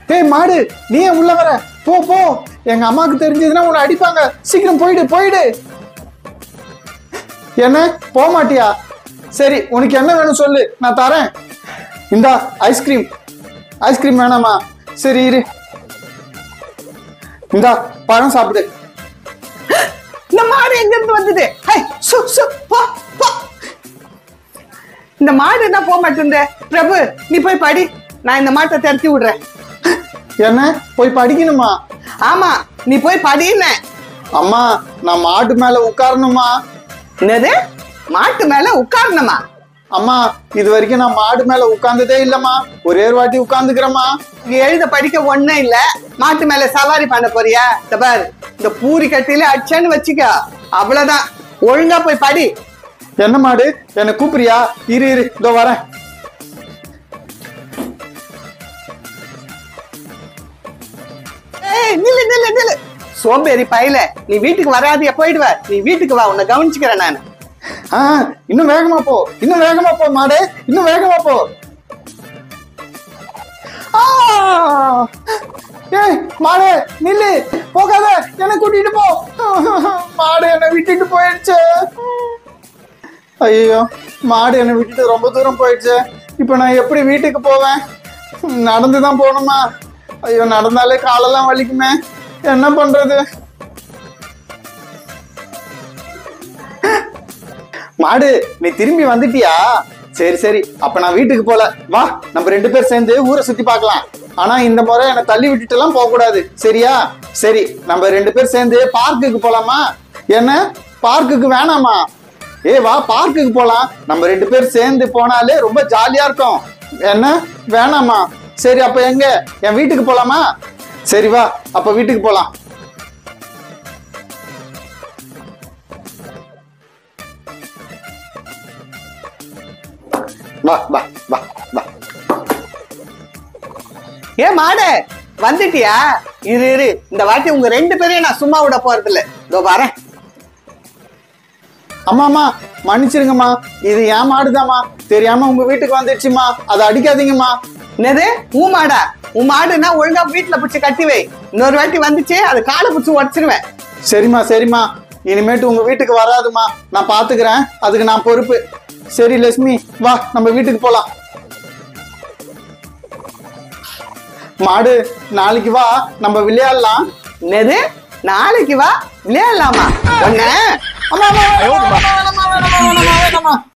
டேய் மாடு நீ ஏன் உள்ள வர போ போ எங்க அம்மாவுக்கு தெரிஞ்சதுன்னா உன்னை அடிப்பாங்க சீக்கிரம் போயிடு போயிடு என்ன போக மாட்டியா சரி உனக்கு என்ன வேணும் சொல்லு நான் தரேன் இந்தா ஐஸ்கிரீம் ஐஸ்கிரீம் வேணாமா சரி இரு இந்தா பழம் சாப்பிடு இந்த மாடு எங்க இருந்து வந்தது ஹை, சு, சு, போ, போ. இந்த மாடு என்ன போக மாட்டேங்குது பிரபு நீ போய் படி நான் இந்த மாட்டை திரட்டி விடுறேன் என்ன போய் படிக்கணுமா ஆமா நீ போய் படின்னு அம்மா நான் மாட்டு மேல உட்காரணுமா என்னது மாட்டு மேல உட்காரணுமா அம்மா இது வரைக்கும் நான் மாடு மேல உட்கார்ந்ததே இல்லம்மா ஒரே ஒரு வாட்டி உட்கார்ந்துக்கிறேம்மா இங்க எழுத படிக்க ஒண்ணும் இல்ல மாட்டு மேல சவாரி பண்ண போறியா இந்த பாரு இந்த பூரி கட்டில அடிச்சேன்னு வச்சுக்க அவ்வளவுதான் ஒழுங்கா போய் படி என்ன மாடு என்னை கூப்பிடுறியா இரு இரு இதோ வரேன் ஏய் நில்லு நில்லு நில்லு சோம்பேறி பையல நீ வீட்டுக்கு வராதியா போயிடுவ நீ வீட்டுக்கு வா உன்னை கவனிச்சுக்கிறேன் நான் ஆ இன்னும் வேகமா போ இன்னும் வேகமா போ மாடு இன்னும் வேகமா போ ஆ! ஏய் மாடு நில்லு போகாத என்னை கூட்டிட்டு போ மாடு என்னை விட்டுட்டு போயிடுச்சு ஐயோ மாடு என்னை விட்டுட்டு ரொம்ப தூரம் போயிடுச்சு இப்போ நான் எப்படி வீட்டுக்கு போவேன் நடந்து தான் போகணுமா ஐயோ நடந்தாலே காலெல்லாம் வலிக்குமே என்ன பண்றது மாடு நீ திரும்பி வந்துட்டியா சரி சரி அப்ப நான் வீட்டுக்கு போல வா நம்ம ரெண்டு பேர் சேர்ந்து ஊரை சுத்தி பார்க்கலாம் ஆனா இந்த முறை என்னை தள்ளி விட்டுட்டு எல்லாம் போக கூடாது சரியா சரி நம்ம ரெண்டு பேர் சேர்ந்து பார்க்குக்கு போலாமா என்ன பார்க்குக்கு வேணாமா ஏ வா பார்க்குக்கு போலாம் நம்ம ரெண்டு பேர் சேர்ந்து போனாலே ரொம்ப ஜாலியா இருக்கும் என்ன வேணாமா சரி அப்ப எங்க என் வீட்டுக்கு போலாமா சரி வா அப்ப வீட்டுக்கு போலாம் வா வா வா வா ஏ மாடு வந்துட்டியா இரு இரு இந்த வாட்டி உங்க ரெண்டு பேரையும் நான் சும்மா விட போறது இல்ல இதோ வரேன் அம்மா அம்மா மன்னிச்சிருங்கம்மா இது என் மாடுதாம்மா தெரியாம உங்க வீட்டுக்கு வந்துடுச்சுமா அதை அடிக்காதீங்கம்மா என்னது உன் மாடா உன் மாடுனா ஒழுங்கா வீட்டுல பிடிச்சி கட்டி வை இன்னொரு வாட்டி வந்துச்சு அது காலை பிடிச்சி உடச்சிருவேன் சரிம்மா சரிம்மா இனிமேட்டு உங்க வீட்டுக்கு வராதும்மா நான் பாத்துக்கிறேன் அதுக்கு நான் பொறுப்பு சரி லட்சுமி வா நம்ம வீட்டுக்கு போலாம் மாடு நாளைக்கு வா நம்ம விளையாடலாம் என்னது நாளைக்கு வா விளையாடலாமா ஒண்ணு அம்மா, அம்மா, வேணாம்மா, வேணாம்மா, வேணாம்மா, வேணாம்மா, வேணாம்மா.